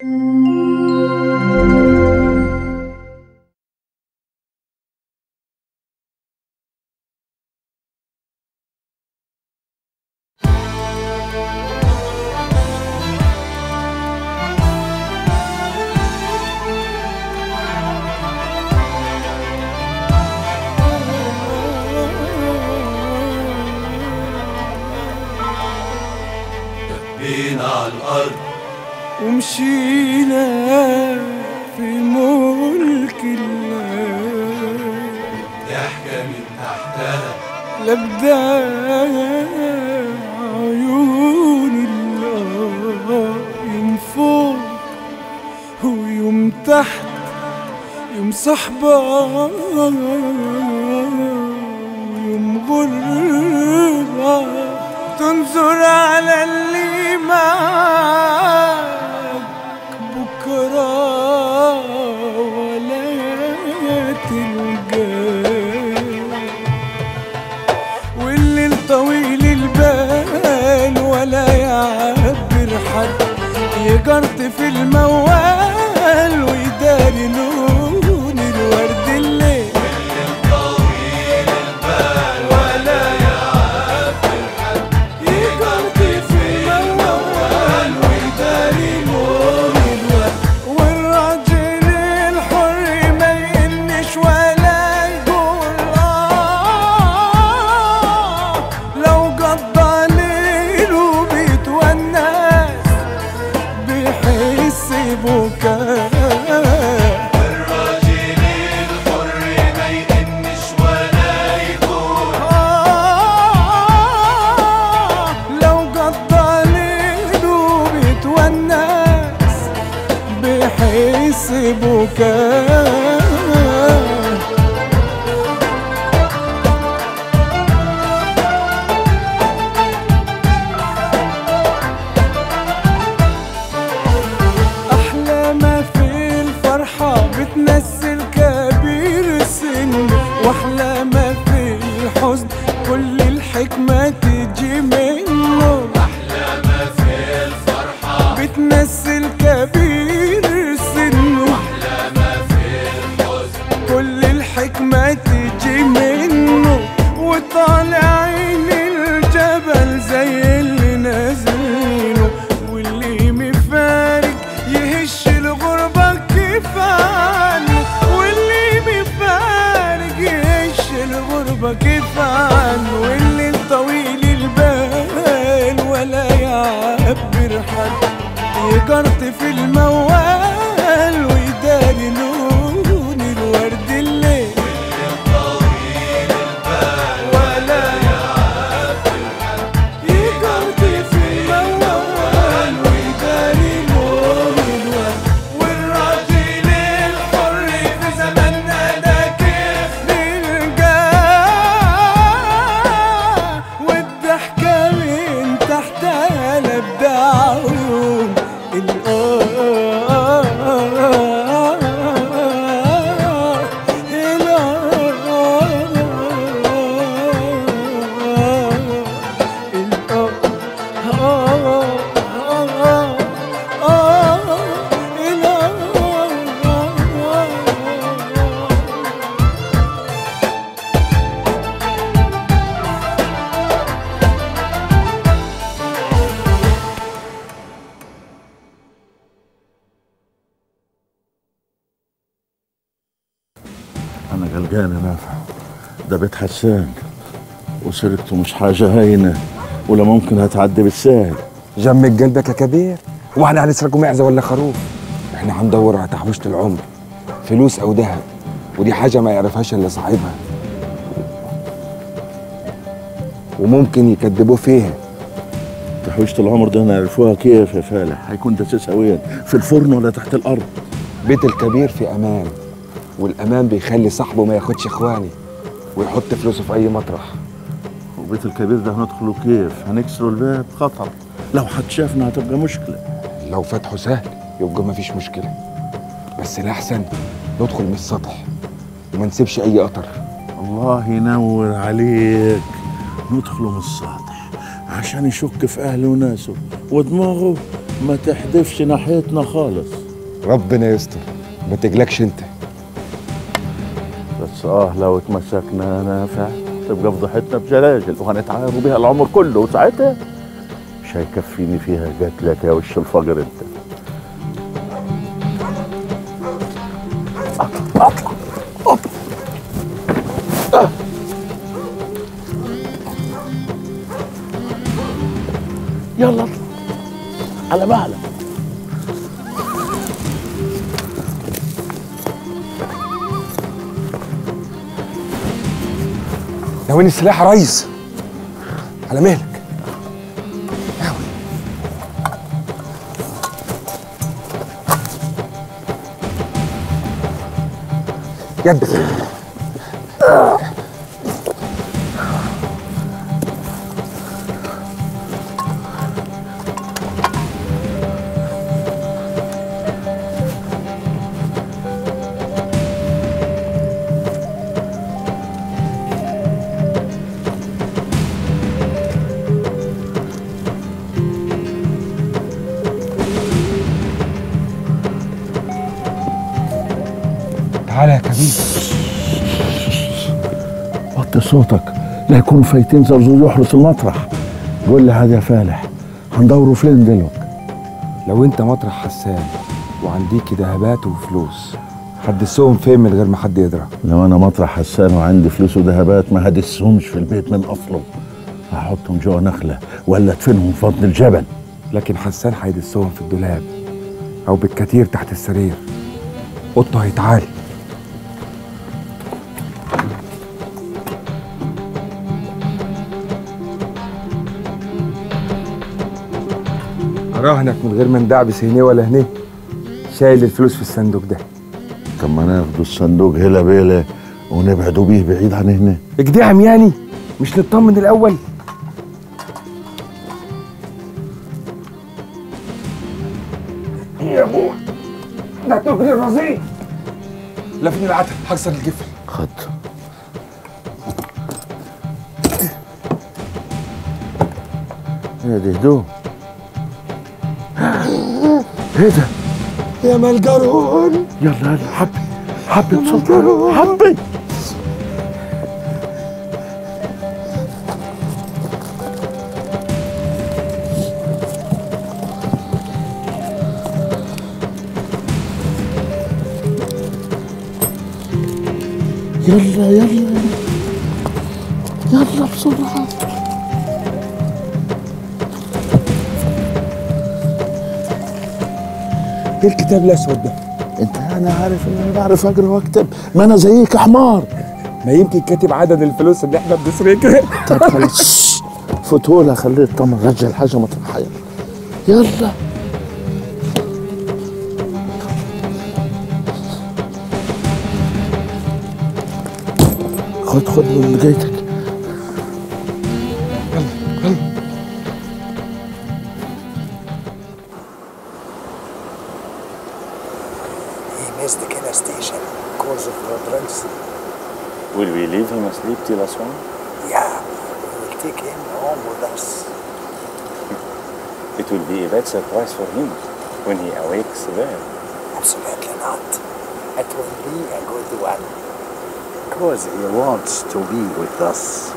بينا على الأرض ومشينا في ملك الله ضحكة من تحتها لبداية عيون الله يوم فوق ويوم تحت يوم صحبة ويوم غربة تنظر على اللي معاك بكرة ولا تلقاه والليل طويل البال ولا يعبر حد يجرت في الموال ويداري لون الورد الليل طويل البال ولا يعبر حد يجرت في الموال ويداري لون الورد والراجل الحر ما ينش ولا يقول آه لو قضى ليله بيتونس بيحس بكاء الراجل الحر ما يئنش ولا يقول آه لو قضى ليله بيتونس بيحس بكاء أحلى ما في الفرحة بتنزل كبير السن وأحلى ما في الحزن كل الحكمة تجي منه أحلى ما في الفرحة بتنزل كبير السن أحلى ما في الحزن كل الحكمة تجي منه وطالعين الجبل زي اللي نازلينه واللي مفارق يهش الغربة كيف عنه واللي مفارق يهش الغربة كيف عنه واللي طويل البال ولا يعبر حد يجرت في الموال ويداري لون الورد الليل طويل البال ولا يعبر حد يجرت في الموال ويداري لون الورد والراجل الحر في زماننا ده كيف نلقاه والضحكة من تحتها لبدا عيون الآه أنا قلقان يا نافع ده بيت حسان وسرقته مش حاجة هينة ولا ممكن هتعدي بالسهل جمد قلبك يا كبير واحنا هنسرقوا معزه ولا خروف احنا هندور على تحويشه العمر فلوس او ذهب ودي حاجه ما يعرفهاش الا صاحبها وممكن يكذبوه فيها تحويشة العمر ده نعرفوها كيف يا فالح هيكون تأسيسها وين في الفرن ولا تحت الأرض بيت الكبير في امان والامان بيخلي صاحبه ما ياخدش اخواني ويحط فلوسه في اي مطرح وبيت الكبير ده هندخله كيف هنكسروا الباب خطر لو حد شافنا هتبقى مشكلة لو فتحه سهل يبقى ما فيش مشكله بس الاحسن ندخل من السطح وما نسيبش اي اثر الله ينور عليك ندخله من السطح عشان يشك في أهله وناسه ودماغه ما تحدفش ناحيتنا خالص ربنا يستر ما تقلقش انت بس اه لو اتمسكنا نافع تبقى فضحتنا بجلاجل وهنتعايروا بيها العمر كله وساعتها مش هيكفيني فيها قتلك يا وش الفجر انت اطلع اطلع أوب. آه. يلا اطلع على مهلك ناويين السلاح يا ريس على مهلك ناوي يد تعالى يا كبير وطي صوتك لا يكونوا فايتين زرزور يحرس المطرح قول لي هذا يا فالح هندوروا فين دلوقتي لو انت مطرح حسان وعنديك ذهبات وفلوس هتدسهم فين من غير ما حد يدرى لو انا مطرح حسان وعندي فلوس وذهبات ما هدسهمش في البيت من اصله هحطهم جوه نخله ولا ادفنهم في بطن الجبل لكن حسان هيدسهم في الدولاب او بالكتير تحت السرير قطه هيتعالي اراهنك من غير ما ندعبس هنا ولا هنا شايل الفلوس في الصندوق ده طب ما ناخدوا الصندوق هلا بيلا ونبعدوا بيه بعيد عن هنا اجدعم يعني مش نطمن الاول يا ابوي ده تجري الرصيد لفني العتل هكسر الجفل خد يا دي هدوء ايه ده يا مالجرون يلا يلا حبي حبي بصوت حبي يلا يلا يلا بسرعة ايه الكتاب الاسود ده انت انا عارف ان انا بعرف اقرا واكتب ما انا زيك حمار ما يمكن كاتب عدد الفلوس اللي احنا بنسرقها طب خلاص فتولة خليه يطمن رجع الحاجة مطرحها يلا يلا خد خد من لقيتك He missed the Kenner station because of the drinks. Will we leave him asleep till Aswan? Yeah, we will take him home with us. It will be a bad surprise for him when he awakes there. Absolutely not. It will be a good one. Because he wants to be with us.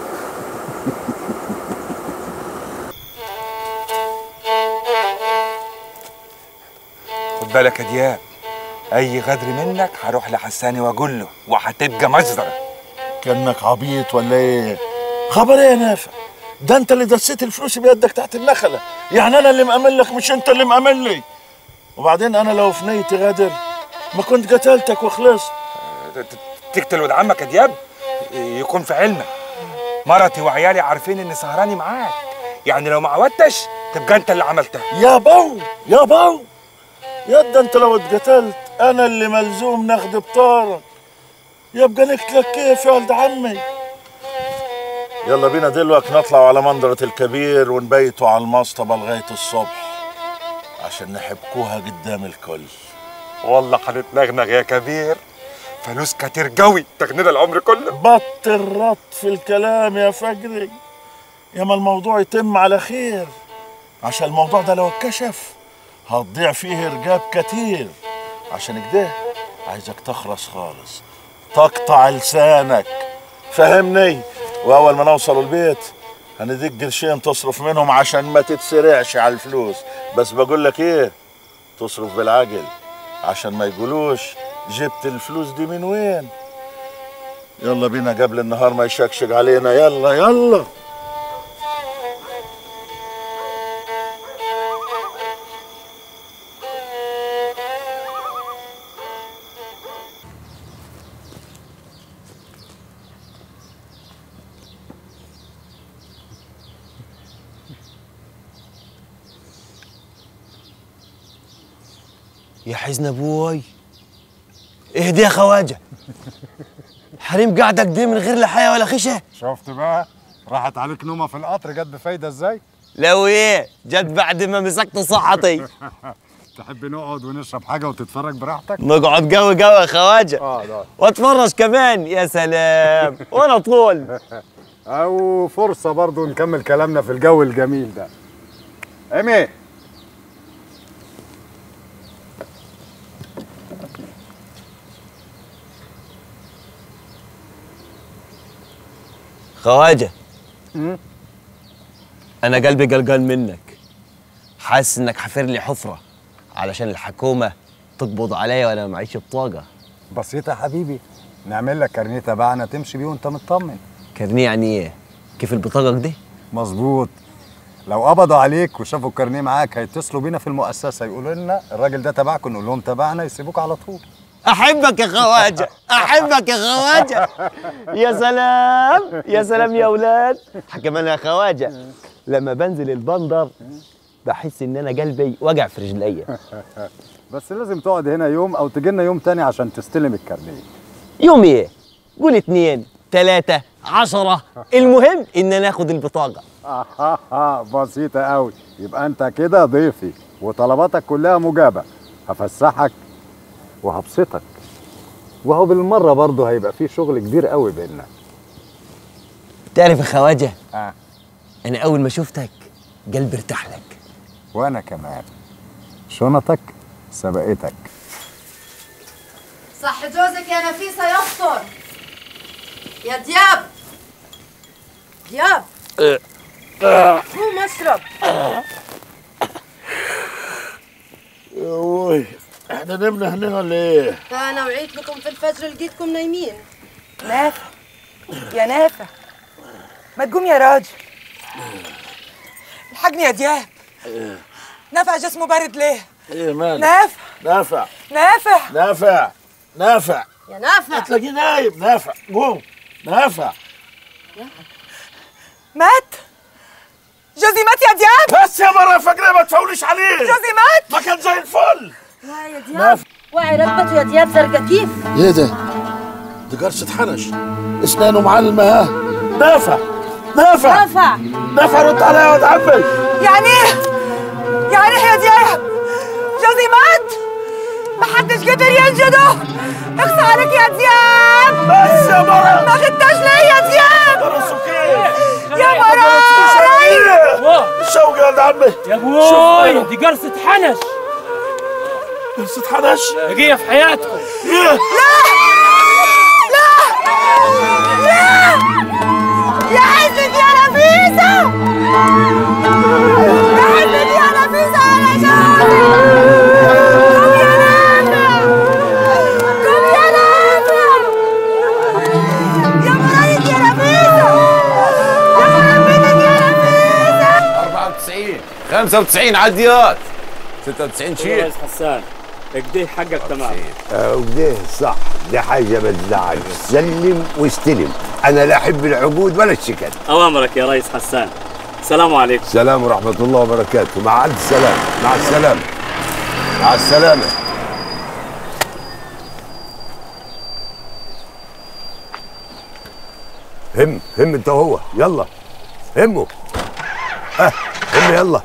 خد بالك يا دياب اي غدر منك هروح لحساني واقول له وهتبقى مجزره كأنك عبيط ولا ايه خبر ايه يا نافع ده انت اللي دسيت الفلوس بيدك تحت النخلة يعني انا اللي مأمن لك مش انت اللي مأمن لي وبعدين انا لو في نيتي غدر ما كنت قتلتك وخلصت تقتل ولد عمك يا دياب يكون في علمك مرتي وعيالي عارفين اني سهراني معاك يعني لو ما عودتش تبقى انت اللي عملتها يا بو يا بو يا ده انت لو اتقتلت انا اللي ملزوم ناخد بطارك يبقى نقتلك كيف يا ولد عمي يلا بينا دلوقتي نطلع على منظرة الكبير ونبيتوا على المصطبة لغاية الصبح عشان نحبكوها قدام الكل والله هنتنغنغ يا كبير فلوس كتير قوي تغنينا العمر كله بطل رط في الكلام يا فجري يا ما الموضوع يتم على خير عشان الموضوع ده لو اتكشف هتضيع فيه رجاب كتير عشان كده عايزك تخرس خالص تقطع لسانك فهمني واول ما نوصل البيت هنديك قرشين تصرف منهم عشان ما تتسرعش على الفلوس بس بقول لك ايه تصرف بالعقل عشان ما يقولوش جبت الفلوس دي من وين يلا بينا قبل النهار ما يشكشك علينا يلا يلا يا حزن ابوي اهدي يا خواجه حريم قاعدة كده من غير لا حياة ولا خشة شفت بقى راحت عليك نومه في القطر جت بفايده ازاي لو ايه جت بعد ما مسكت صحتي تحب نقعد ونشرب حاجه وتتفرج براحتك نقعد قوي قوي يا خواجه اه ده واتفرج كمان يا سلام وانا طول او فرصه برضو نكمل كلامنا في الجو الجميل ده ايمي خواجه مم. انا قلبي قلقان منك حاسس انك حفر لي حفره علشان الحكومه تقبض عليا وانا معيش بطاقه بسيطه يا حبيبي نعمل لك كارنيه تبعنا تمشي بيه وانت مطمن كارنيه يعني ايه كيف البطاقه دي مظبوط لو قبضوا عليك وشافوا الكارنيه معاك هيتصلوا بينا في المؤسسه يقولوا لنا الراجل ده تبعكم نقول لهم تبعنا يسيبوك على طول احبك يا خواجه احبك يا خواجه يا سلام يا سلام يا اولاد كمان يا خواجه لما بنزل البندر بحس ان انا قلبي وجع في رجليا بس لازم تقعد هنا يوم او تجي لنا يوم تاني عشان تستلم الكارنيه يوم ايه قول اتنين تلاتة عشرة المهم ان انا اخد البطاقة بسيطة قوي يبقى انت كده ضيفي وطلباتك كلها مجابة هفسحك وهبسطك وهو بالمرة برضه هيبقى في شغل كبير قوي بيننا تعرف يا خواجه آه. انا اول ما شفتك قلبي ارتاح لك وانا كمان شنطك سبقتك صح جوزك يا نفيسة يفطر يا دياب دياب قوم اشرب اوي احنا نمنا هنا ولا ايه؟ انا وعيت لكم في الفجر لقيتكم نايمين نافع يا نافع ما تقوم يا راجل الحقني يا دياب نافع جسمه بارد ليه ايه مالك؟ نافع نافع نافع نافع نافع يا نافع تلاقيه نايم نافع قوم نافع مات جوزي مات يا دياب بس يا مرة فقرة ما تفوليش عليه جوزي مات ما كان زي الفل لا يا دياب وعي ركبته يا دياب زرقا كيف ايه ده؟ دي قرصة حنش اسنانه معلمة ها نافع نافع نافع نافع رد عليا يا واد عمي يعني ايه يعني ايه يا دياب جوزي مات ما حدش قدر ينجده اقصى عليك يا دياب بس يا مرة ما خدتش ليه يا دياب قرصه كيف؟ يا مراي شوقي يا واد عمي يا ابوي دي قرصة حنش قرصة حنش دقيقة في حياتكم ايه؟ يا حزب يا نفيسة يا حزب يا نفيسة على جوزي قوم يا نافع قوم يا نافع يا مرايد يا نفيسة يا مربيتك يا نفيسة 94 95 عديات 96 شيء حسان اكده حقك تمام وده صح دي حاجة ما تزعلش سلم واستلم أنا لا أحب العقود ولا الشكل اوامرك يا ريس حسان السلام عليكم السلام ورحمة الله وبركاته مع ألف سلامة مع السلامة مع السلامة هم هم انت هو يلا همه ها هم يلا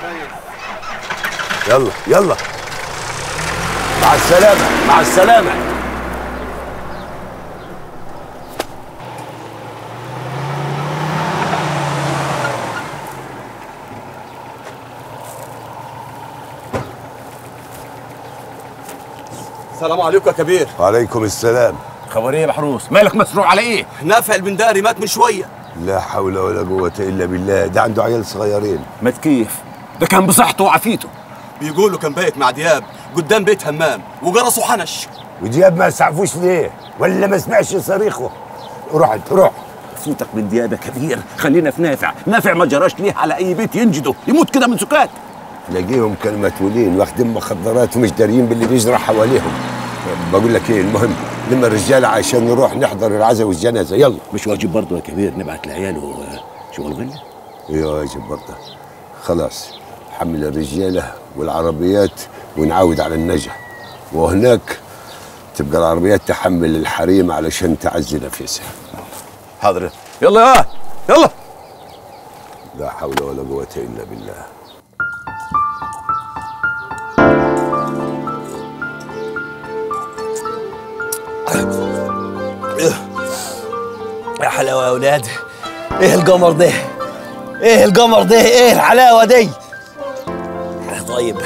يلا يلا مع السلامة مع السلامة السلام عليكم يا كبير وعليكم السلام خبر ايه يا محروس مالك مسروع على ايه نافع البنداري مات من شويه لا حول ولا قوة إلا بالله ده عنده عيال صغيرين مات كيف ده كان بصحته وعافيته بيقولوا كان بايت مع دياب قدام بيت همام وجرسه حنش ودياب ما سعفوش ليه ولا ما سمعش صريخه روح انت روح فوتك من دياب يا كبير خلينا في نافع نافع ما جراش ليه على اي بيت ينجده يموت كده من سكات تلاقيهم كالمتولين واخدين مخدرات ومش داريين باللي بيجرى حواليهم بقول لك ايه المهم لما الرجاله عشان نروح نحضر العزاء والجنازه يلا مش واجب برضه يا كبير نبعت لعياله شغل غله ايوه واجب برضه خلاص حمل الرجاله والعربيات ونعاود على النجح وهناك تبقى العربيات تحمل الحريم علشان تعزي نفسها حاضر يلا يا يلا لا حول ولا قوه الا بالله يا حلاوه يا اولاد ايه القمر ده ايه القمر ده ايه الحلاوه دي طيب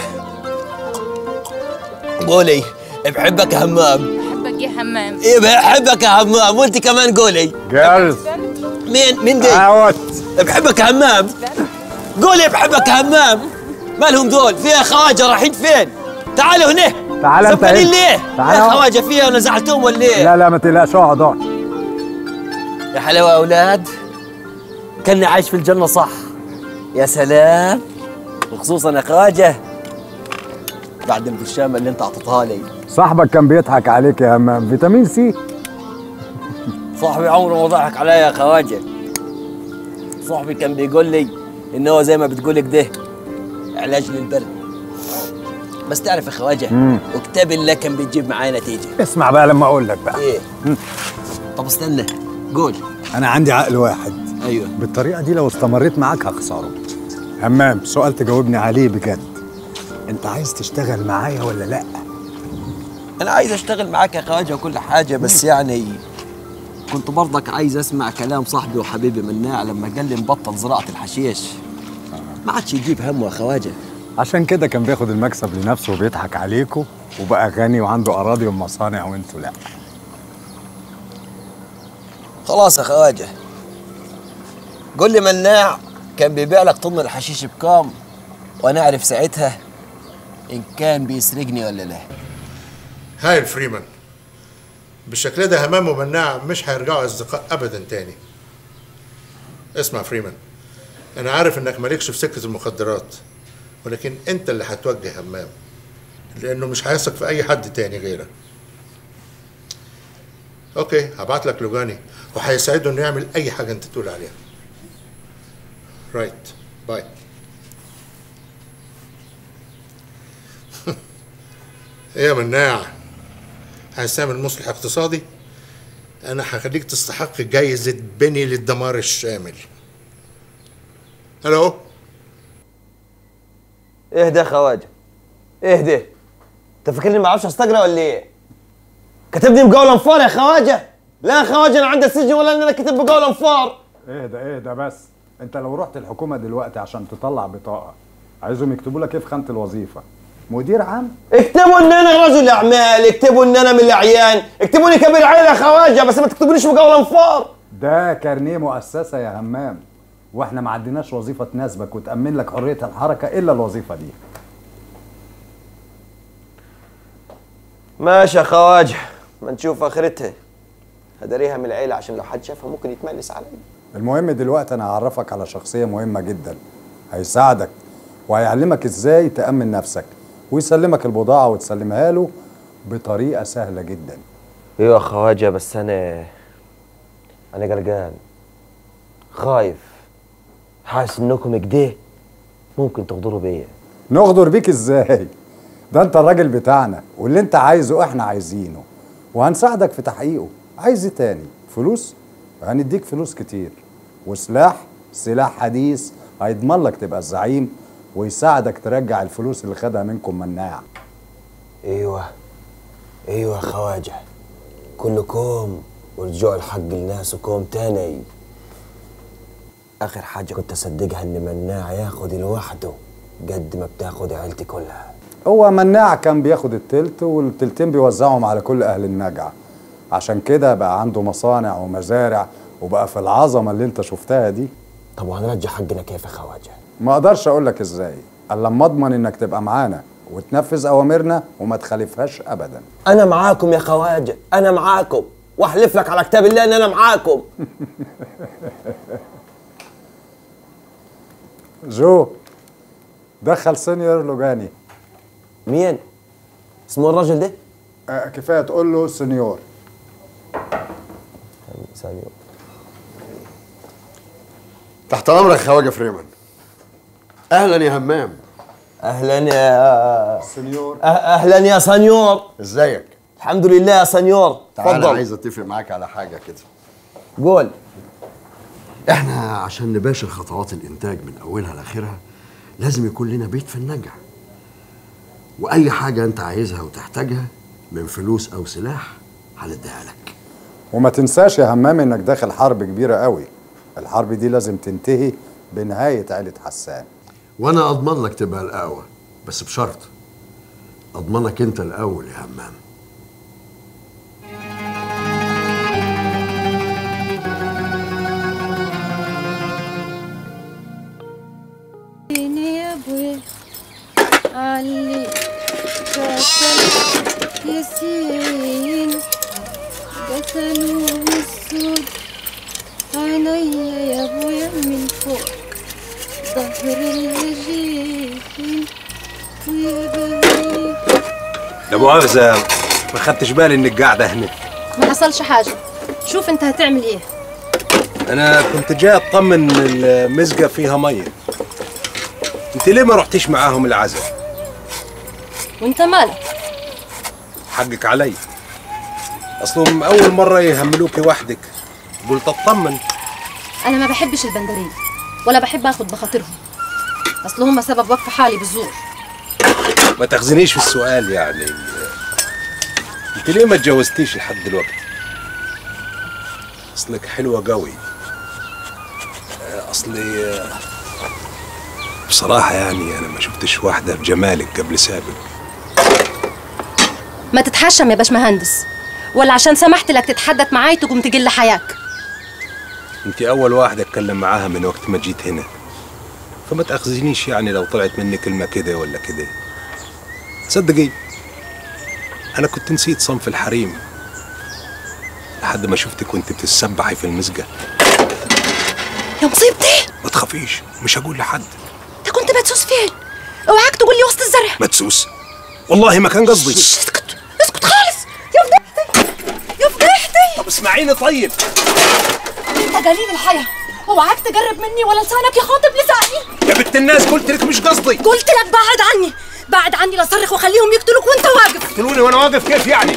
قولي بحبك يا همام بحبك يا حمام ايه بحبك يا همام وانت كمان قولي جارز مين مين دي اوت بحبك يا همام قولي بحبك يا همام مالهم دول فيها خواجه رايحين فين تعالوا هنا تعال انت زبالين هنا. ليه تعال يا اهو. خواجه فيها ونزعتهم ولا ايه لا لا ما تقلقش اقعد اقعد يا حلاوة يا أولاد كاني عايش في الجنة صح يا سلام وخصوصا يا خواجة بعد البرشامة اللي أنت أعطيتها لي صاحبك كان بيضحك عليك يا همام فيتامين سي صاحبي عمره ما ضحك عليا يا خواجة صاحبي كان بيقول لي إن هو زي ما بتقول كده علاج للبرد بس تعرف يا خواجة مم. وكتاب الله كان بيجيب معايا نتيجة اسمع بقى لما اقول لك بقى إيه طب استنى قول انا عندي عقل واحد أيوه بالطريقه دي لو استمريت معاك هخسره همام سؤال تجاوبني عليه بجد انت عايز تشتغل معايا ولا لا انا عايز اشتغل معاك يا خواجه وكل حاجه بس يعني كنت برضك عايز اسمع كلام صاحبي وحبيبي مناع لما قال لي نبطل زراعه الحشيش ما عادش يجيب همه يا خواجه عشان كده كان بياخد المكسب لنفسه وبيضحك عليكم وبقى غني وعنده اراضي ومصانع وانتوا لا خلاص يا خواجه قول لي مناع كان بيبيع لك طن الحشيش بكام وانا اعرف ساعتها ان كان بيسرقني ولا لا هاي الفريمان بالشكل ده همام ومناع مش هيرجعوا اصدقاء ابدا تاني اسمع فريمان انا عارف انك مالكش في سكه المخدرات ولكن انت اللي هتوجه همام لانه مش هيثق في اي حد تاني غيرك اوكي هبعت لك لوجاني وهيساعده انه يعمل اي حاجه انت تقول عليها رايت باي ايه يا مناع عايز تعمل مصلح اقتصادي انا هخليك تستحق جايزة بني للدمار الشامل الو اهدى يا خواجه اهدى انت فاكرني ما اعرفش استقرا ولا ايه كاتبني بقول انفار يا خواجه لا يا خواجه انا عندي السجن ولا ان انا كاتب بقول انفار اهدى اهدى بس انت لو رحت الحكومه دلوقتي عشان تطلع بطاقه عايزهم يكتبوا لك ايه في خانه الوظيفه مدير عام اكتبوا ان انا رجل اعمال اكتبوا ان انا من الاعيان اكتبوا لي كبير عيله يا خواجه بس ما تكتبوليش بقول انفار ده كارنيه مؤسسه يا همام واحنا ما عندناش وظيفه تناسبك وتامن لك حريه الحركه الا الوظيفه دي ماشي يا خواجه ما نشوف اخرتها هداريها من العيله عشان لو حد شافها ممكن يتملس عليا المهم دلوقتي انا هعرفك على شخصيه مهمه جدا هيساعدك وهيعلمك ازاي تامن نفسك ويسلمك البضاعه وتسلمها له بطريقه سهله جدا ايوه يا خواجه بس انا انا قلقان خايف حاسس انكم كده ممكن تغدروا بيا نغدر بيك ازاي ده انت الراجل بتاعنا واللي انت عايزه احنا عايزينه وهنساعدك في تحقيقه عايز ايه تاني فلوس هنديك فلوس كتير وسلاح سلاح حديث هيضمن لك تبقى الزعيم ويساعدك ترجع الفلوس اللي خدها منكم مناع ايوه ايوه يا خواجه كلكم ورجعوا الحق لناسكم تاني اخر حاجه كنت اصدقها ان مناع ياخد لوحده قد ما بتاخد عيلتي كلها هو مناع كان بياخد التلت والتلتين بيوزعهم على كل اهل النجعه عشان كده بقى عنده مصانع ومزارع وبقى في العظمه اللي انت شفتها دي طب وهنرجع حقنا كيف يا خواجه ما اقدرش اقول لك ازاي الا لما اضمن انك تبقى معانا وتنفذ اوامرنا وما تخالفهاش ابدا انا معاكم يا خواجه انا معاكم واحلف لك على كتاب الله ان انا معاكم جو دخل سينيور لوجاني مين اسمه الراجل ده آه كفايه تقول له سينيور سينيور تحت امرك يا خواجه فريمان اهلا يا همام اهلا يا سنيور أه- اهلا يا سنيور ازيك الحمد لله يا سنيور تعالى اتفضل عايز اتفق معاك على حاجه كده قول احنا عشان نباشر خطوات الانتاج من اولها لاخرها لازم يكون لنا بيت في النجع واي حاجه انت عايزها وتحتاجها من فلوس او سلاح هنديها لك وما تنساش يا همام انك داخل حرب كبيره قوي الحرب دي لازم تنتهي بنهايه عيله حسان وانا اضمن لك تبقى القهوه بس بشرط اضمنك انت الاول يا همام يا ابوي علي قتل ياسين قتلوا السود عينيا يا ابويا من فوق ظهر الهجين ويا بوي لا مؤاخذة ما خدتش بالي انك قاعدة هنا ما حصلش حاجة شوف انت هتعمل ايه انا كنت جاي اطمن المزقة فيها مية انت ليه ما رحتيش معاهم العزا وانت مالك حقك علي اصلهم اول مرة يهملوكي وحدك قلت اطمن انا ما بحبش البندرين ولا بحب اخد بخاطرهم اصل هم سبب وقف حالي بالزور ما تخزنيش في السؤال يعني انت ليه ما اتجوزتيش لحد دلوقتي اصلك حلوة قوي اصلي بصراحة يعني انا ما شفتش واحدة بجمالك قبل سابق ما تتحشم يا باشمهندس ولا عشان سمحت لك تتحدث معاي تقوم تجل حياك انت اول واحدة اتكلم معاها من وقت ما جيت هنا فما تاخذنيش يعني لو طلعت مني كلمة كده ولا كده صدقي انا كنت نسيت صنف الحريم لحد ما شفتك وانت بتتسبحي في المسجد يا مصيبتي ما تخافيش مش هقول لحد انت كنت مدسوس فين اوعاك تقول لي وسط الزرع مدسوس والله ما كان قصدي اسكت اسكت خالص يا فضيحتي يا فضيحتي طب اسمعيني طيب انت قليل الحياة اوعاك تقرب مني ولا لسانك يخاطب لساني يا بنت الناس قلت لك مش قصدي قلت لك بعد عني بعد عني لا صرخ وخليهم يقتلوك وانت واقف قتلوني وانا واقف كيف يعني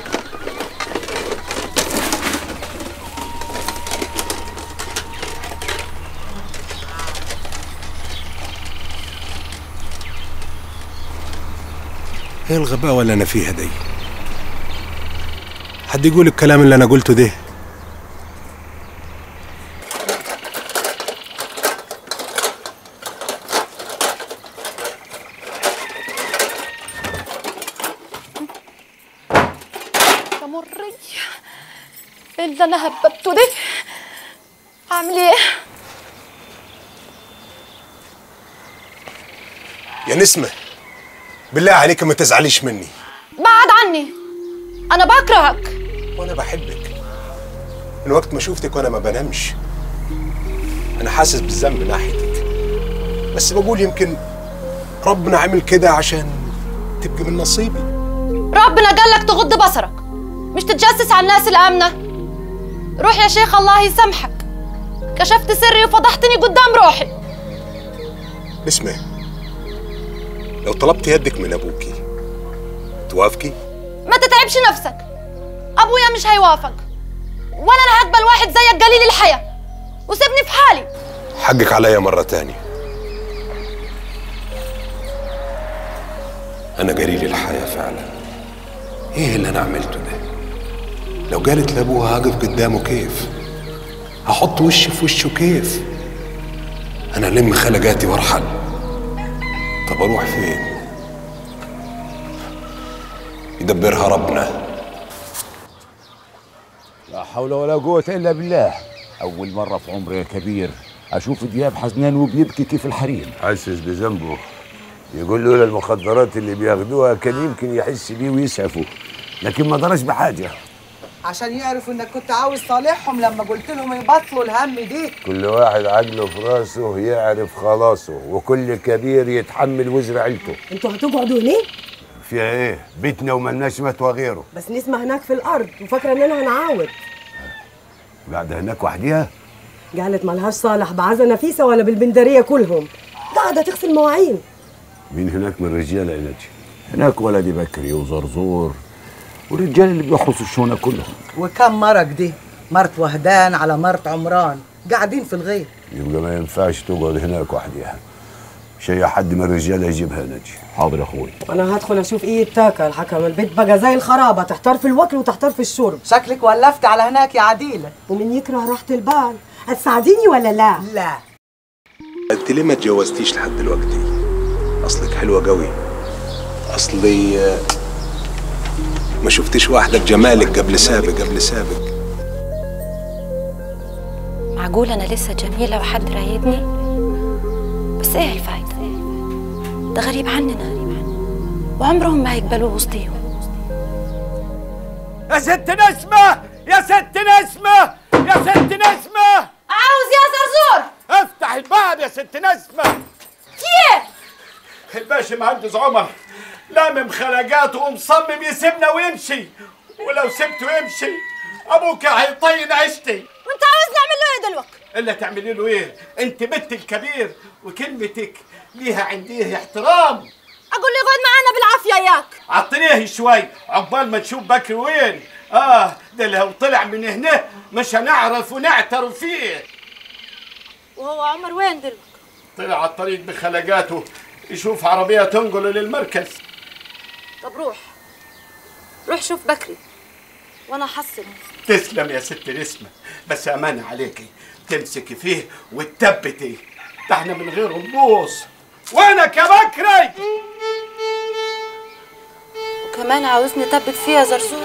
ايه الغباوة اللي انا فيها دي حد يقول الكلام اللي انا قلته ده يا مري ايه اللي انا هببته ده اعمل ايه يا نسمة بالله عليك ما تزعليش مني بعد عني انا بكرهك وانا بحبك من وقت ما شوفتك وانا ما بنامش انا حاسس بالذنب ناحيتك بس بقول يمكن ربنا عمل كده عشان تبقي من نصيبي ربنا قال لك تغض بصرك مش تتجسس على الناس الآمنة روح يا شيخ الله يسامحك كشفت سري وفضحتني قدام روحي نسمة لو طلبت يدك من ابوكي توافقي ما تتعبش نفسك ابويا مش هيوافق ولا انا هقبل واحد زيك قليل الحياة وسيبني في حالي حقك عليا مرة تانية أنا قليل الحياة فعلا إيه اللي أنا عملته ده؟ لو قالت لأبوها هقف قدامه كيف؟ هحط وشي في وشه كيف؟ أنا لم خلقاتي وارحل طب أروح فين؟ ويدبرها ربنا لا حول ولا قوة إلا بالله أول مرة في عمري يا كبير أشوف دياب حزنان وبيبكي كيف الحريم حاسس بذنبه يقول له المخدرات اللي بياخدوها كان يمكن يحس بيه ويسعفه لكن ما درش بحاجه عشان يعرفوا انك كنت عاوز صالحهم لما قلت لهم يبطلوا الهم دي كل واحد عقله في راسه يعرف خلاصه وكل كبير يتحمل وزر عيلته انتوا هتقعدوا هنا فيها ايه بيتنا وملناش متوى غيره بس نسمة هناك في الارض وفاكره اننا هنعاود قاعده هناك وحديها قالت ملهاش صالح بعزة نفيسة ولا بالبندرية كلهم قاعدة تغسل مواعين مين هناك من الرجاله يا نجي هناك ولدي بكري وزرزور والرجال اللي بيحرسوا الشونة كلهم وكم مرة دي مرت وهدان على مرت عمران قاعدين في الغير يبقى ما ينفعش تقعد هناك وحديها شيء حد من الرجاله يجيبها نجي حاضر يا اخوي انا هدخل اشوف ايه التاكل حكم البيت بقى زي الخرابة تحتار في الوكل وتحتار في الشرب شكلك ولفت على هناك يا عديلة ومن يكره راحة البال هتساعديني ولا لا لا انت ليه ما اتجوزتيش لحد دلوقتي اصلك حلوه قوي اصلي آه، ما شفتش واحده بجمالك قبل سابق قبل سابق معقول أنا لسه جميلة وحد رايدني بس إيه الفايدة ده غريب عننا وعمرهم ما هيقبلوه وسطيهم يا ست نسمة يا ست نسمة يا ست نسمة عاوز يا زرزور افتح الباب يا ست نسمة كيف الباشا مهندس عمر لامم خلقاته ومصمم يسيبنا ويمشي ولو سبته يمشي ابوك هيطين عشتي وانت عاوز نعمل له ايه دلوقتي الا تعملي له ايه انت بنت الكبير وكلمتك ليها عنديه احترام اقول له يقعد معانا بالعافيه ياك عطنيه شوي عقبال ما نشوف بكر وين اه ده لو طلع من هنا مش هنعرف ونعترف فيه وهو عمر وين دلوقتي طلع على الطريق بخلقاته يشوف عربية تنقله للمركز طب روح روح شوف بكري وانا حصل تسلم يا ست نسمة بس أمانة عليكي تمسكي فيه وتثبتي ده احنا من غيره نبوظ وينك يا بكري وكمان عاوزني اثبت فيها زرزور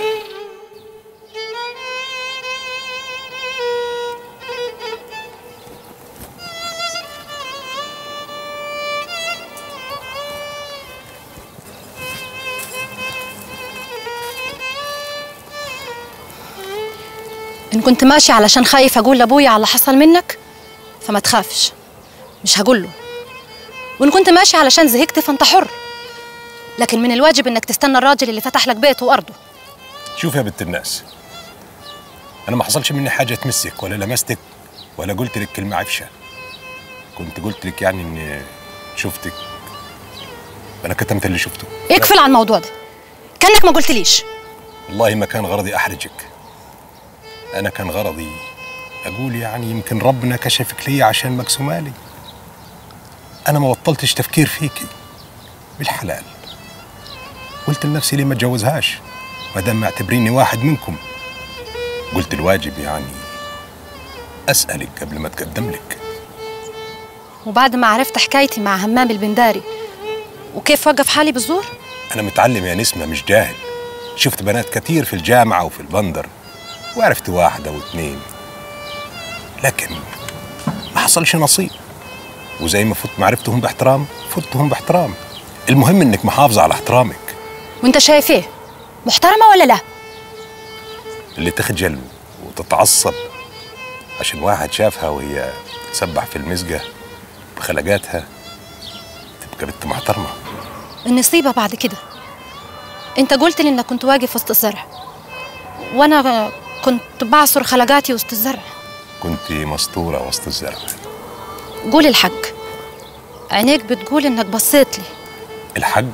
إن كنت ماشي علشان خايف أقول لأبويا على اللي حصل منك فما تخافش مش هقول له وإن كنت ماشي علشان زهقت فأنت حر لكن من الواجب إنك تستنى الراجل اللي فتح لك بيته وأرضه شوف يا بنت الناس انا ما حصلش مني حاجه تمسك ولا لمستك ولا قلت لك كلمه عفشه كنت قلت لك يعني اني شفتك انا كتمت اللي شفته اقفل على الموضوع ده كأنك ما قلتليش والله ما كان غرضي احرجك انا كان غرضي اقول يعني يمكن ربنا كشفك لي عشان مقسومالي انا ما بطلتش تفكير فيكي بالحلال قلت لنفسي ليه ما اتجوزهاش ما دام معتبريني واحد منكم قلت الواجب يعني اسالك قبل ما اتقدم لك وبعد ما عرفت حكايتي مع همام البنداري وكيف وقف حالي بالزور انا متعلم يا نسمه مش جاهل شفت بنات كتير في الجامعه وفي البندر وعرفت واحده واثنين لكن ما حصلش نصيب وزي ما فت معرفتهم باحترام فتهم باحترام المهم انك محافظه على احترامك وانت شايف ايه محترمة ولا لا اللي تخجل وتتعصب عشان واحد شافها وهي تسبح في المسجة بخلقاتها تبقى بنت محترمة النصيبة بعد كده انت قلت لي انك كنت واقف وسط الزرع وانا كنت بعصر خلقاتي وسط الزرع كنت مسطورة وسط الزرع قول الحق عينيك بتقول انك بصيت لي الحج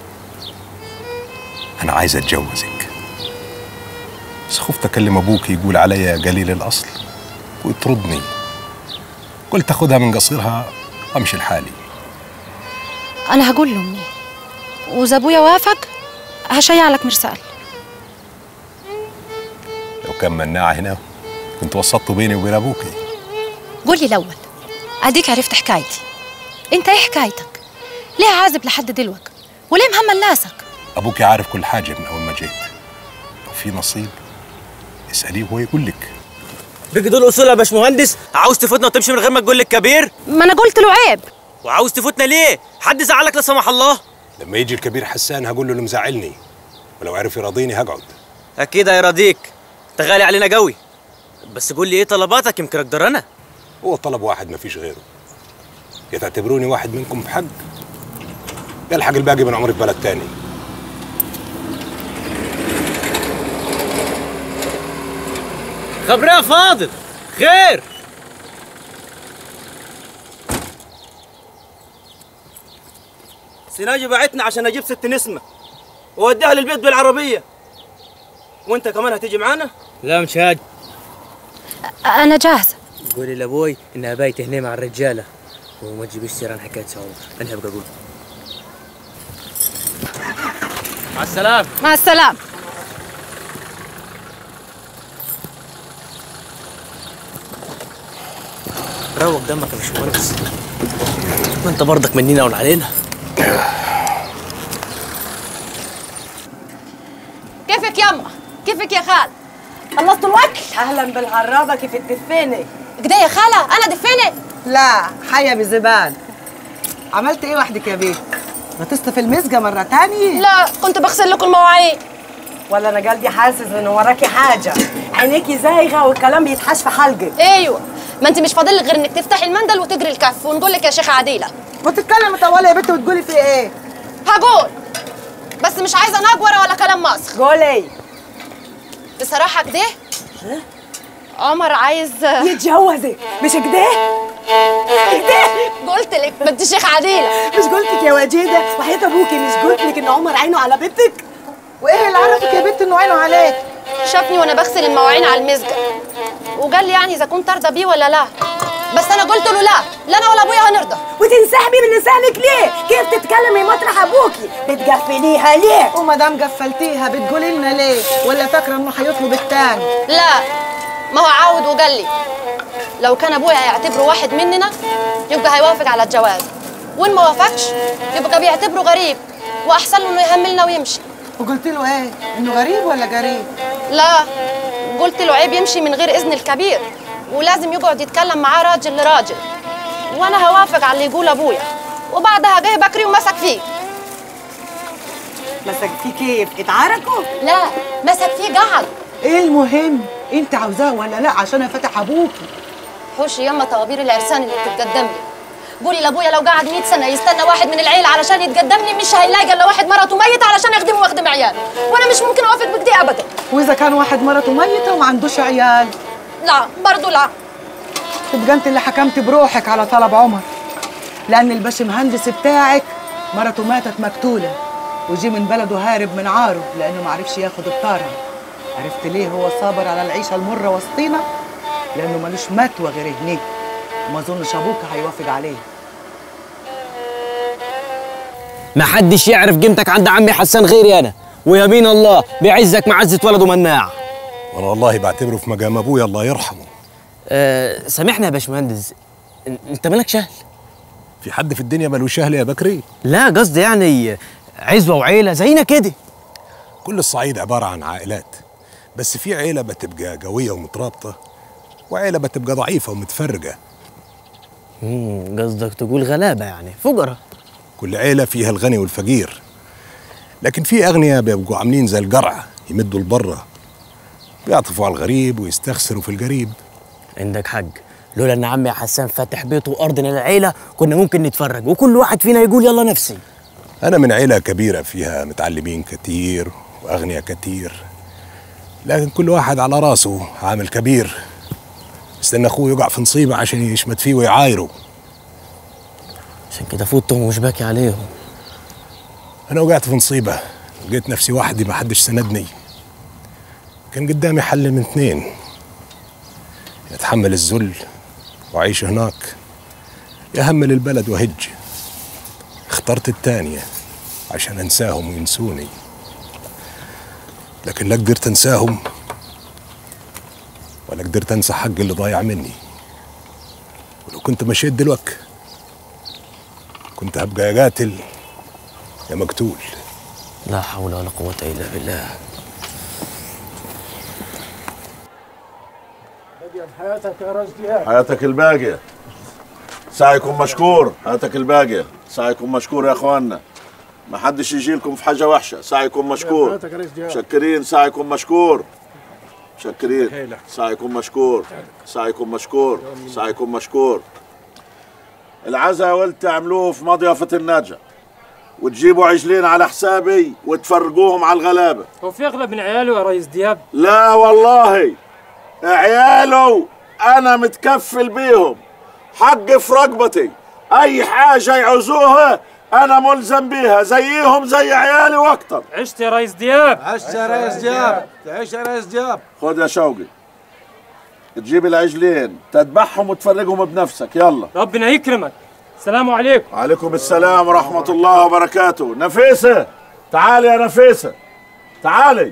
أنا عايز أتجوزك بس خفت أكلم أبوك يقول عليا قليل الأصل ويطردني قلت أخدها من قصيرها وأمشي لحالي انا هقول لامي واذا ابويا وافق هشيع لك مرسال لو كان مناعة هنا كنت وسطته بيني وبين أبوكي قول لي الاول اديك عرفت حكايتي انت ايه حكايتك ليه عازب لحد دلوقتي وليه مهمل ناسك أبوكي عارف كل حاجة من أول ما واجهت لو في نصيب اساليه وهو يقول لك بيجي دول اصول يا باشمهندس عاوز تفوتنا وتمشي من غير ما تقول للكبير ما انا قلت له عيب وعاوز تفوتنا ليه حد زعلك لا سمح الله لما يجي الكبير حسان هقول له انه مزعلني ولو عرف يراضيني هقعد اكيد هيراضيك انت غالي علينا قوي بس قول لي ايه طلباتك يمكن اقدر انا هو طلب واحد ما فيش غيره يا تعتبروني واحد منكم بحق يلحق الباقي من عمري في بلد تاني خبريه يا فاضل خير سيناجي بعتنا عشان اجيب ست نسمه ووديها للبيت بالعربيه وانت كمان هتيجي معانا لا مش هاجي انا جاهزه قولي لابوي انها بايته هنا مع الرجاله وما تجيبيش سيره عن حكايه سعود انا هبقى اقول مع السلامه مع السلامه روق دمك يا باشمهندس ما انت برضك مننا وعلينا كيفك يما كيفك يا خال خلصت الوكل اهلا بالعرابه كيف تدفني كده يا خاله انا دفني لا حيا بزبال عملت ايه وحدك يا بيت غطست في المسجة مرة تانية؟ لا كنت بغسل لكم المواعين ولا انا قلبي حاسس ان وراكي حاجة عينيكي زايغة والكلام بيتحش في حلقك ايوه ما انت مش فاضل لك غير انك تفتحي المندل وتجري الكف ونقول لك يا شيخه عديله بتتكلم طوالي يا بنت وتقولي في ايه؟ هقول بس مش عايزه نجوره ولا كلام مسخ قولي بصراحه كده عمر عايز يتجوزك مش كده؟ كده قلت لك بنت شيخ عديله مش قلتك يا وجيدة وحياة ابوكي مش قلت لك ان عمر عينه على بنتك؟ وايه اللي عرفك يا بنت انه عينه عليك؟ شافني وانا بغسل المواعين على المسجد وقال لي يعني اذا كنت ارضى بيه ولا لا بس انا قلت له لا لا انا ولا ابويا هنرضى وتنسحبي من لسانك ليه؟ كيف تتكلمي مطرح ابوكي؟ بتقفليها ليه؟ وما دام قفلتيها بتقولي لنا ليه؟ ولا فاكره انه هيطلب التاني؟ لا ما هو عاود وقال لي لو كان ابويا هيعتبره واحد مننا يبقى هيوافق على الجواز وان ما وافقش يبقى بيعتبره غريب واحسن له انه يهملنا ويمشي وقلت له ايه؟ انه غريب ولا قريب؟ لا قلت له عيب يمشي من غير اذن الكبير ولازم يقعد يتكلم معاه راجل لراجل وانا هوافق على اللي يقول ابويا وبعدها جه بكري ومسك فيه مسك فيه كيف؟ اتعاركوا؟ لا مسك فيه قعد ايه المهم؟ انت عاوزاه ولا لا عشان افتح ابوكي؟ حوشي يما طوابير العرسان اللي بتتقدم لي قولي لابويا لو قعد 100 سنه يستنى واحد من العيله علشان يتقدم لي مش هيلاقي الا واحد مرته ميته علشان يخدمه ويخدم عياله وانا مش ممكن اوافق بكده ابدا واذا كان واحد مرته ميته وما عندوش عيال؟ لا برضه لا تبقى انت اللي حكمت بروحك على طلب عمر لان الباش مهندس بتاعك مرته ماتت مقتوله وجي من بلده هارب من عاره لانه ما عرفش ياخد الطاره عرفت ليه هو صابر على العيشه المره وسطينا لانه ملوش متوى غير هنيك وما اظنش ابوك هيوافق عليه ما حدش يعرف قيمتك عند عمي حسان غيري انا ويمين الله بيعزك معزه ولده مناع وانا والله بعتبره في مقام ابويا الله يرحمه أه سامحنا يا باشمهندس إن- انت مالك شهل في حد في الدنيا ملوش اهل يا بكري لا قصدي يعني عزوه وعيله زينا كده كل الصعيد عباره عن عائلات بس في عيله بتبقى قويه ومترابطه وعيله بتبقى ضعيفه ومتفرقه امم قصدك تقول غلابه يعني فقراء كل عيله فيها الغني والفقير لكن في اغنياء بيبقوا عاملين زي القرع يمدوا لبره بيعطفوا على الغريب ويستخسروا في القريب عندك حق لولا ان عمي حسان فاتح بيته وارضنا للعيله كنا ممكن نتفرج وكل واحد فينا يقول يلا نفسي انا من عيله كبيره فيها متعلمين كتير واغنياء كتير لكن كل واحد على راسه عامل كبير استنى اخوه يقع في نصيبه عشان يشمت فيه ويعايره عشان كده فوتهم ومش باكي عليهم انا وقعت في نصيبه لقيت نفسي وحدي ما حدش سندني كان قدامي حل من اتنين يتحمل الذل واعيش هناك يهمل البلد وهج اخترت التانية عشان انساهم وينسوني لكن لا قدرت انساهم ولا قدرت انسى حق اللي ضايع مني ولو كنت مشيت دلوقتي كنت هبقى يا قاتل يا مقتول لا حول ولا قوه الا بالله حياتك يا راس دياب حياتك الباقية سعيكم مشكور حياتك الباقية سعيكم مشكور يا اخوانا ما حدش يجي لكم في حاجة وحشة سعيكم مشكور حياتك يا ريس دياب. مشكرين سعيكم مشكور مشكرين سعيكم مشكور سعيكم مشكور سعيكم مشكور العزا قلت تعملوه في مضيفة النجا وتجيبوا عجلين على حسابي وتفرقوهم على الغلابة هو في اغلب من عياله يا ريس دياب لا والله عياله انا متكفل بيهم حق في رقبتي اي حاجه يعوزوها انا ملزم بيها زيهم زي عيالي واكتر عشت يا ريس دياب عشت يا ريس دياب تعيش يا ريس دياب خد يا شوقي تجيب العجلين تذبحهم وتفرقهم بنفسك يلا ربنا يكرمك السلام عليكم عليكم السلام ورحمة الله وبركاته نفيسة تعالي يا نفيسة تعالي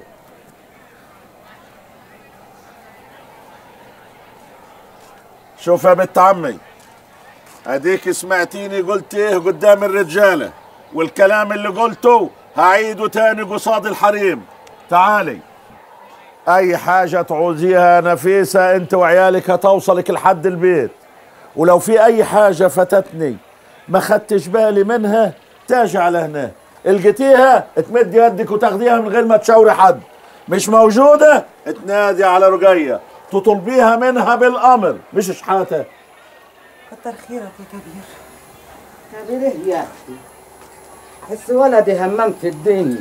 شوف يا بنت عمي اديك سمعتيني قلت ايه قدام الرجالة والكلام اللي قلته هعيده تاني قصاد الحريم تعالي اي حاجة تعوزيها يا نفيسة انت وعيالك هتوصلك لحد البيت ولو في اي حاجة فاتتني ما خدتش بالي منها تاجي على هنا لقيتيها تمد يدك وتاخديها من غير ما تشاوري حد مش موجودة تنادي على رقية تطلبيها منها بالامر مش شحاتة كتر خيرك يا كبير كبير ايه يا اخي حس ولدي همام في الدنيا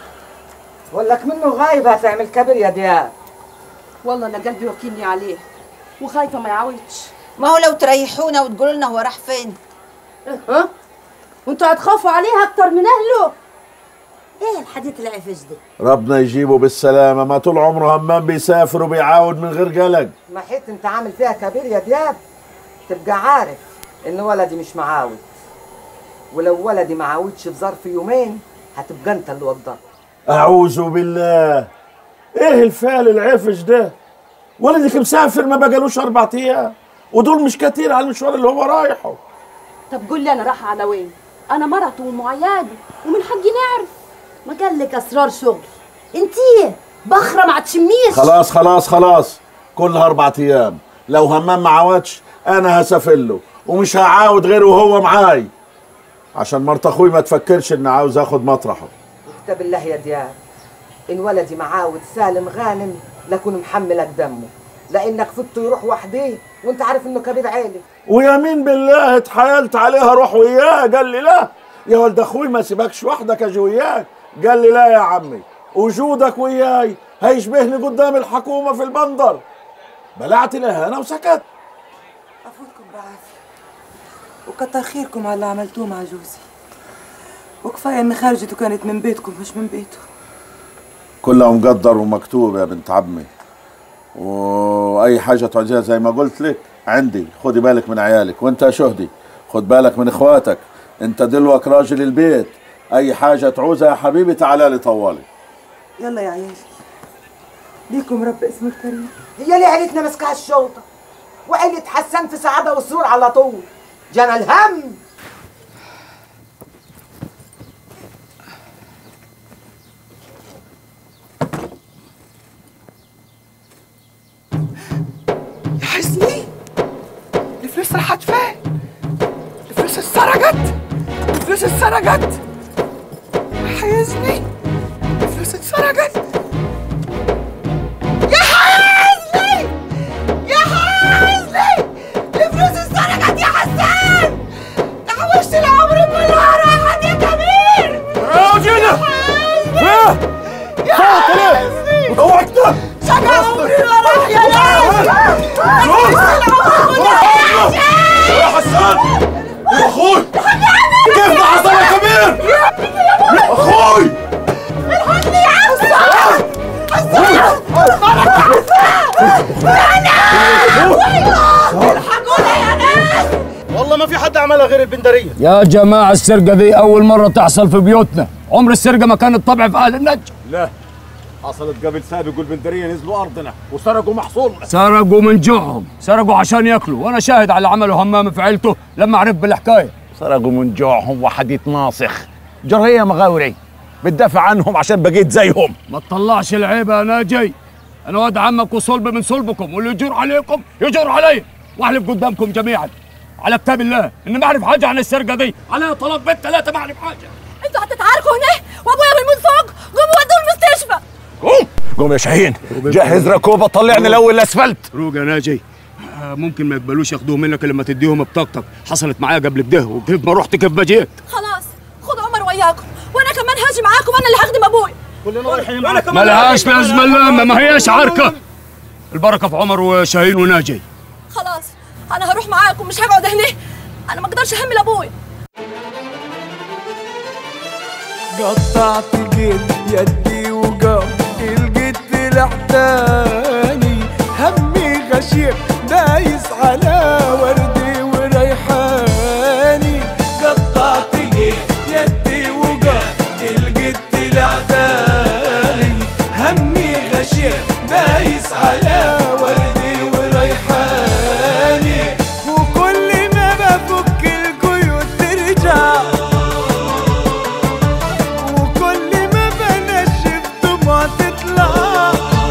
ولك منه غايب هتعمل كبير يا دياب والله انا قلبي وكيلني عليه وخايفه ما يعودش ما هو لو تريحونا وتقولوا لنا هو راح فين ها وانتوا هتخافوا عليه اكتر من اهله ايه الحديث العفش ده ربنا يجيبه بالسلامة ما طول عمره همام بيسافر وبيعاود من غير قلق ما حيت انت عامل فيها كبير يا دياب تبقى عارف ان ولدي مش معاود ولو ولدي معاودش في ظرف يومين هتبقى انت اللي وضعت أعوذ بالله إيه الفعل العفش ده ولدك مسافر ما بقالوش أربع أيام ودول مش كتير على المشوار اللي هو رايحه طب قول لي انا رايحه على وين انا مرته ومعياده ومن حقي نعرف ما قال لك اسرار شغل انتي بخره ما تشميش خلاص خلاص خلاص كلها أربع أيام لو همام ما عاودش أنا هسافر له ومش هعاود غيره وهو معاي عشان مرت أخوي ما تفكرش إني عاوز آخد مطرحه كتاب الله يا دياب ان ولدي معاود سالم غانم لكون محملك دمه لانك فت يروح وحديه وانت عارف انه كبير عيلة ويمين بالله اتحايلت عليها روح وياه قال لي لا يا ولد اخوي ما سيبكش وحدك اجي وياك قال لي لا يا عمي وجودك وياي هيشبهني قدام الحكومه في البندر بلعت لها انا وسكت افوتكم بعافيه وكتر خيركم على اللي عملتوه مع جوزي وكفايه ان خرجته كانت من بيتكم مش من بيته كلها مقدر ومكتوب يا بنت عمي واي حاجه تعوزيها زي ما قلت لك عندي خدي بالك من عيالك وانت يا شهدي خد بالك من اخواتك انت دلوك راجل البيت اي حاجه تعوزها يا حبيبي تعالى لي طوالي يلا يا عيالي ليكم رب اسمه الكريم هي ليه عيلتنا مسكها الشوطه وعيلة حسان في سعاده وسرور على طول جانا الهم يا حسني الفلوس راحت فين؟ الفلوس اتسرقت الفلوس اتسرقت حيزني الفلوس اتسرقت يا حيزني يا حيزني الفلوس اتسرقت يا حسان تحوشت العمر كلها راحت يا كبير راجل يا صوت ليه؟ اوعك ده شجع عمري ما راح يا ناس تحوشت العمر كلها يا حسان يا اخوي كيف ده حصل يا كبير اخوي الحقني يا حسان حسان الحقونا يا ناس والله ما في حد عملها غير البندريه يا جماعة السرقة دي أول مرة تحصل في بيوتنا عمر السرقة ما كانت طبع في أهل النجم لا حصلت قبل سابق والبندريه نزلوا ارضنا وسرقوا محصولنا سرقوا من جوعهم سرقوا عشان ياكلوا وأنا شاهد على عمله همام في عيلته لما عرف بالحكاية سرقوا من جوعهم وحديث ناصخ جرية مغاوري بتدافع عنهم عشان بقيت زيهم ما تطلعش العيب يا ناجي انا واد عمك وصلب من صلبكم واللي يجور عليكم يجور علي واحلف قدامكم جميعا على كتاب الله اني ما اعرف حاجه عن السرقه دي عليها طلاق بنت ثلاثه ما اعرف حاجه انتوا هتتعاركوا هنا وابويا بيموت فوق قوموا ودوه المستشفى قوم قوم يا شاهين جهز ركوبه طلعني الاول الاسفلت روق يا ناجي آه، ممكن ما يقبلوش ياخدوه منك لما تديهم بطاقتك حصلت معايا قبل كده وكيف ما رحت كيف ما جيت خلاص خدوا عمر وياكم وانا كمان هاجي معاكم انا اللي هخدم ابوي كلنا رايحين انا ما لهاش لازمه اللامه ما هياش عركه البركه في عمر وشاهين وناجي خلاص انا هروح معاكم مش هقعد هنا انا ما اقدرش احمل ابوي قطعت جيت يدي وقام الجيت لحتاني همي غشيم دايس على وردي وريحاني قطعت جيت يدي وقام الجيت لحتاني همي غشيم دايس على وردي وريحاني وكل ما بفك القيود ترجع وكل ما بنشف دموع تطلع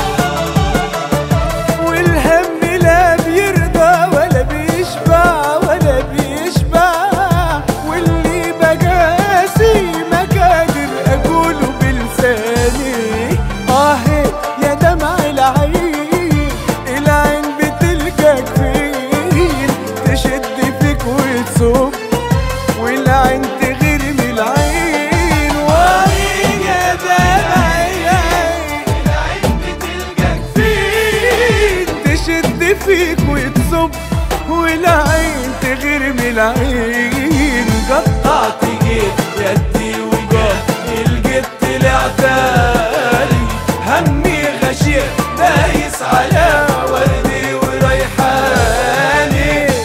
والهم لا بيرضى ولا بيشبع ولا بيشبع واللي بقاسي ما قادر اقوله بلساني اه يا دمع العين العين بتلقاك فين تشد فيك وتصب والعين تغير من العين وعين يا دمع العين العين بتلقاك فين تشد فيك وتصب والعين تغير من العين قطعت جيت يدي وجات الجيت طلعتالي همي غشيم دايس على وردي وريحاني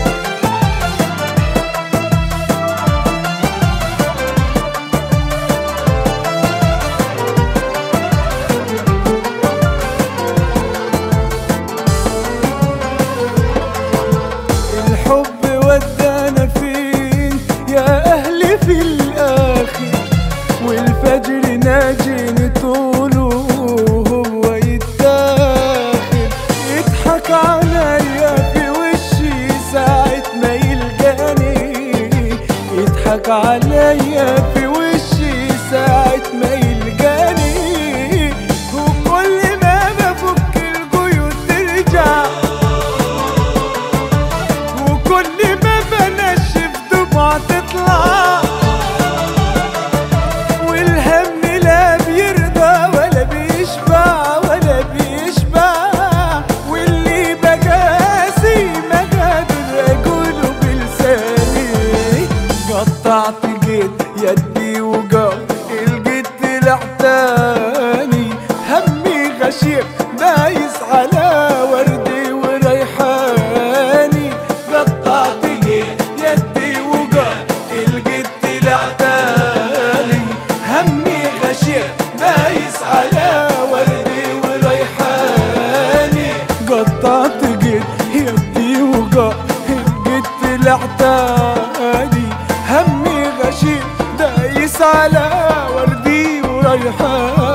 الحب ودانا فين يا أهلي في الآخر والفجر ناجي طوله هو يتاخر يضحك عليا في وشي ساعة ما يلقاني يضحك عليا في وشي ساعة ما يلقاني وكل ما بفك القيود ترجع وكل ما بنشف دموع تطلع والهم لا بيرضى ولا بيشبع ولا بيشبع واللي بقاسي ما قادر اقوله بلساني قطعت جيت يدي وقام الجيت لحتاني همي غشيم دايس على وردي وريحاني قطعت جيت يدي وقام الجيت لحتاني همي غشيم دايس على وردي وريحاني قطعت جيت يدي وقام الجيت لحتاني همي غشيم دايس على وردي وريحاني